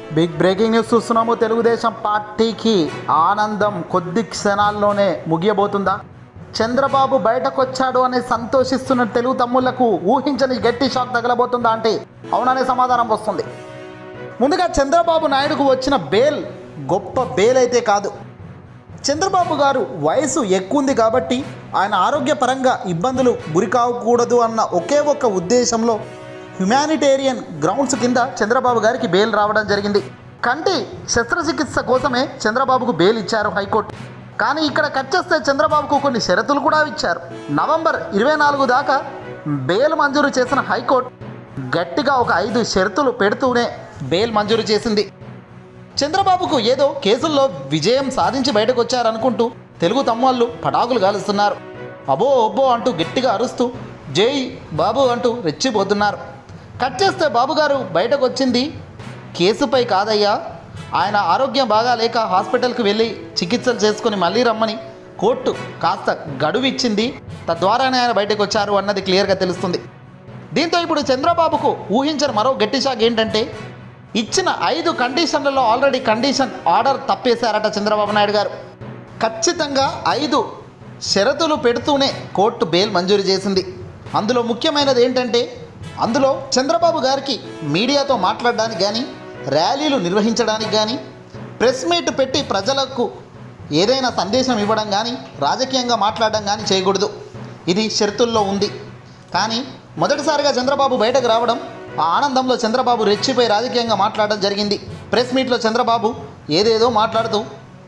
big breaking news చూస్తున్నాము తెలుగుదేశం పార్టీకి ఆనందం కొద్ది క్షణాల్లోనే ముగియబోతుందా చంద్రబాబు బయటకు వచ్చాడు అని సంతోషిస్తున్న తెలుగు తమ్ముళ్లకు ఊహించని గట్టి షాక్ తగలబోతుందా అంటే అవుననే సమాధానం వస్తుంది ముందుగా చంద్రబాబు నాయుడుకు వచ్చిన బెయిల్ గొప్ప బెయిల్ అయితే కాదు చంద్రబాబు గారు వయసు ఎక్కువ ఉంది కాబట్టి ఆయన ఆరోగ్యపరంగా ఇబ్బందులు గురి కాకూడదు అన్న ఒకే ఒక్క ఉద్దేశంలో హ్యుమానిటేరియన్ గ్రౌండ్స్ కింద చంద్రబాబు గారికి బెయిల్ రావడం జరిగింది కంటి శస్త్రచికిత్స కోసమే చంద్రబాబుకు బెయిల్ ఇచ్చారు హైకోర్టు కానీ ఇక్కడ కట్ చేస్తే చంద్రబాబుకు కొన్ని షరతులు కూడా ఇచ్చారు నవంబర్ ఇరవై నాలుగు దాకా బెయిల్ మంజూరు చేసిన హైకోర్టు గట్టిగా ఒక ఐదు షరతులు పెడుతూనే బెయిల్ మంజూరు చేసింది చంద్రబాబుకు ఏదో కేసుల్లో విజయం సాధించి బయటకు వచ్చారనుకుంటూ తెలుగు తమ్ముళ్ళు పటాకులు కాలుస్తున్నారు అబో అబ్బో అంటూ గట్టిగా అరుస్తూ జై బాబు అంటూ రెచ్చిపోతున్నారు కట్ చేస్తే బాబు గారు బయటకు వచ్చింది కేసుపై కాదయ్యా ఆయన ఆరోగ్యం బాగా లేక హాస్పిటల్కి వెళ్ళి చికిత్సలు చేసుకొని మళ్ళీ రమ్మని కోర్టు కాస్త గడువు ఇచ్చింది తద్వారానే ఆయన బయటకు వచ్చారు అన్నది క్లియర్గా తెలుస్తుంది దీంతో ఇప్పుడు చంద్రబాబుకు ఊహించిన మరో గట్టి షాక్ ఏంటంటే ఇచ్చిన ఐదు కండిషన్లలో ఆల్రెడీ కండిషన్ ఆర్డర్ తప్పేశారట చంద్రబాబు నాయుడు గారు ఖచ్చితంగా ఐదు షరతులు పెడుతూనే కోర్టు బెయిల్ మంజూరు చేసింది అందులో ముఖ్యమైనది ఏంటంటే అందులో చంద్రబాబు గారికి మీడియాతో మాట్లాడడానికి కానీ ర్యాలీలు నిర్వహించడానికి కానీ ప్రెస్ మీట్ పెట్టి ప్రజలకు ఏదైనా సందేశం ఇవ్వడం కానీ రాజకీయంగా మాట్లాడడం కానీ చేయకూడదు ఇది షరతుల్లో ఉంది కానీ మొదటిసారిగా చంద్రబాబు బయటకు రావడం ఆ ఆనందంలో చంద్రబాబు రెచ్చిపోయి రాజకీయంగా మాట్లాడడం జరిగింది ప్రెస్ మీట్లో చంద్రబాబు ఏదేదో మాట్లాడుతూ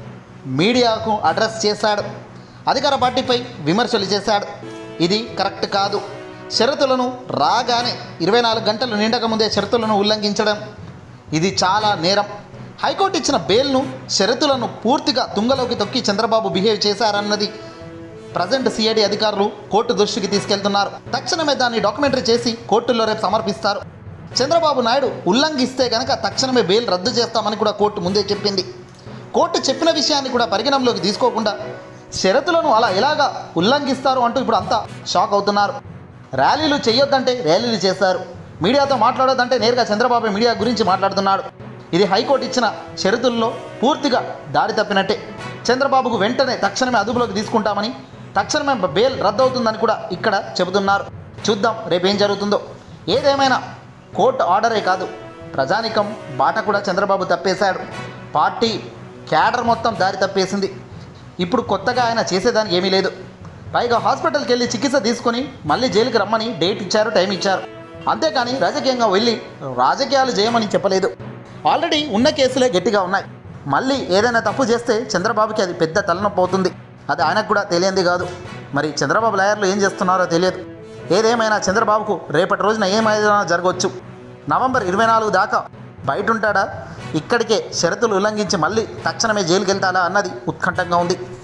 మీడియాకు అడ్రస్ చేశాడు అధికార పార్టీపై విమర్శలు చేశాడు ఇది కరెక్ట్ కాదు షరతులను రాగానే ఇరవై నాలుగు గంటలు నిండక ముందే షరతులను ఉల్లంఘించడం ఇది చాలా నేరం హైకోర్టు ఇచ్చిన బెయిల్ను షరతులను పూర్తిగా తుంగలోకి తొక్కి చంద్రబాబు బిహేవ్ చేశారన్నది ప్రజెంట్ సిఐడి అధికారులు కోర్టు దృష్టికి తీసుకెళ్తున్నారు తక్షణమే దాన్ని డాక్యుమెంటరీ చేసి కోర్టులో రేపు సమర్పిస్తారు చంద్రబాబు నాయుడు ఉల్లంఘిస్తే కనుక తక్షణమే బెయిల్ రద్దు చేస్తామని కూడా కోర్టు ముందే చెప్పింది కోర్టు చెప్పిన విషయాన్ని కూడా పరిగణంలోకి తీసుకోకుండా షరతులను అలా ఎలాగా ఉల్లంఘిస్తారు అంటూ ఇప్పుడు అంతా షాక్ అవుతున్నారు ర్యాలీలు చేయొద్దంటే ర్యాలీలు చేస్తారు మీడియాతో మాట్లాడొద్దంటే నేరుగా చంద్రబాబు మీడియా గురించి మాట్లాడుతున్నాడు ఇది హైకోర్టు ఇచ్చిన షరతుల్లో పూర్తిగా దారి తప్పినట్టే చంద్రబాబుకు వెంటనే తక్షణమే అదుపులోకి తీసుకుంటామని తక్షణమే బెయిల్ రద్దవుతుందని కూడా ఇక్కడ చెబుతున్నారు చూద్దాం రేపేం జరుగుతుందో ఏదేమైనా కోర్టు ఆర్డరే కాదు ప్రజానికం బాట కూడా చంద్రబాబు తప్పేశాడు పార్టీ క్యాడర్ మొత్తం దారి తప్పేసింది ఇప్పుడు కొత్తగా ఆయన చేసేదానికి ఏమీ లేదు పైగా హాస్పిటల్కి వెళ్ళి చికిత్స తీసుకొని మళ్ళీ జైలుకి రమ్మని డేట్ ఇచ్చారు టైం ఇచ్చారు అంతేకాని రాజకీయంగా వెళ్ళి రాజకీయాలు చేయమని చెప్పలేదు ఆల్రెడీ ఉన్న కేసులే గట్టిగా ఉన్నాయి మళ్ళీ ఏదైనా తప్పు చేస్తే చంద్రబాబుకి అది పెద్ద తలనొప్పి అవుతుంది అది ఆయనకు కూడా తెలియంది కాదు మరి చంద్రబాబు లాయర్లు ఏం చేస్తున్నారో తెలియదు ఏదేమైనా చంద్రబాబుకు రేపటి రోజున ఏమైనా జరగవచ్చు నవంబర్ ఇరవై నాలుగు దాకా బయట ఉంటాడా ఇక్కడికే షరతులు ఉల్లంఘించి మళ్ళీ తక్షణమే జైలుకి వెళ్తాడా అన్నది ఉత్కంఠంగా ఉంది